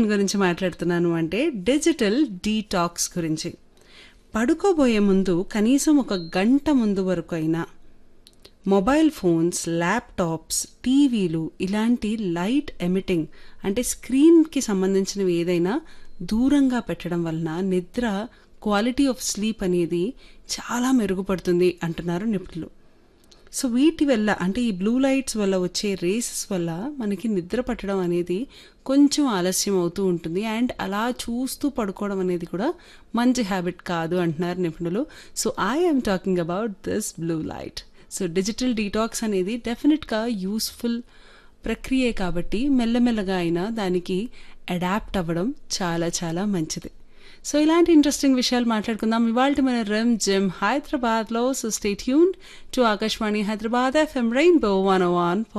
దేని గురించి మాట్లాడుతున్నాను అంటే డిజిటల్ డీటాక్స్ గురించి పడుకోబోయే ముందు కనీసం ఒక గంట ముందు వరకు అయినా మొబైల్ ఫోన్స్ ల్యాప్టాప్స్ టీవీలు ఇలాంటి లైట్ ఎమిటింగ్ అంటే స్క్రీన్కి సంబంధించినవి ఏదైనా దూరంగా పెట్టడం వలన నిద్ర క్వాలిటీ ఆఫ్ స్లీప్ అనేది చాలా మెరుగుపడుతుంది అంటున్నారు నిపుణులు సో వీటి వల్ల అంటే ఈ బ్లూ లైట్స్ వల్ల వచ్చే రేసెస్ వల్ల మనకి నిద్ర పట్టడం అనేది కొంచెం ఆలస్యం అవుతూ ఉంటుంది అండ్ అలా చూస్తూ పడుకోవడం అనేది కూడా మంచి హ్యాబిట్ కాదు అంటున్నారు నిపుణులు so I am talking about this blue light so digital detox అనేది డెఫినెట్గా యూస్ఫుల్ ప్రక్రియే కాబట్టి మెల్లమెల్లగా అయినా దానికి అడాప్ట్ అవ్వడం చాలా చాలా మంచిది సో ఇలాంటి ఇంట్రెస్టింగ్ విషయాలు మాట్లాడుకుందాం ఇవాళ మన రమ్ జిమ్ హైదరాబాద్లో so stay tune to Akashvani Hyderabad FM Rainbow one one